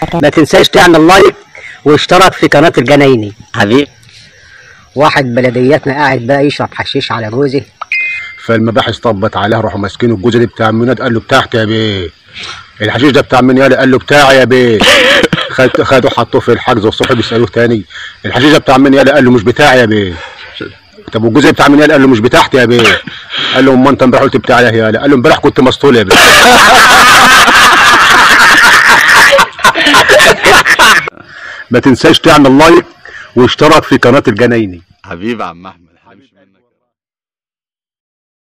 ما تنساش تعمل لايك واشترك في قناة الجنايني حبيب واحد بلدياتنا قاعد بقى يشرب حشيش على جوزه فالمباحث طبت عليه راحوا ماسكينه الجوزه دي بتاع مناد قال له بتاعتي يا بيه الحشيش ده بتاع مين يالا قال له بتاعي يا بيه خد خدوا حطوه في الحجز والصبح بيسالوه تاني الحشيش ده بتاع مين يالا قال له مش بتاعي يا بيه طب والجوزه بتاع مين يالا قال له مش بتاعتي يا بيه قال له امال انت امبارح قلت بتاعي يا يالا قال له امبارح كنت مسطول يا بيه ما تنساش تعمل لايك واشترك في قناه الجنايني حبيب عم احمد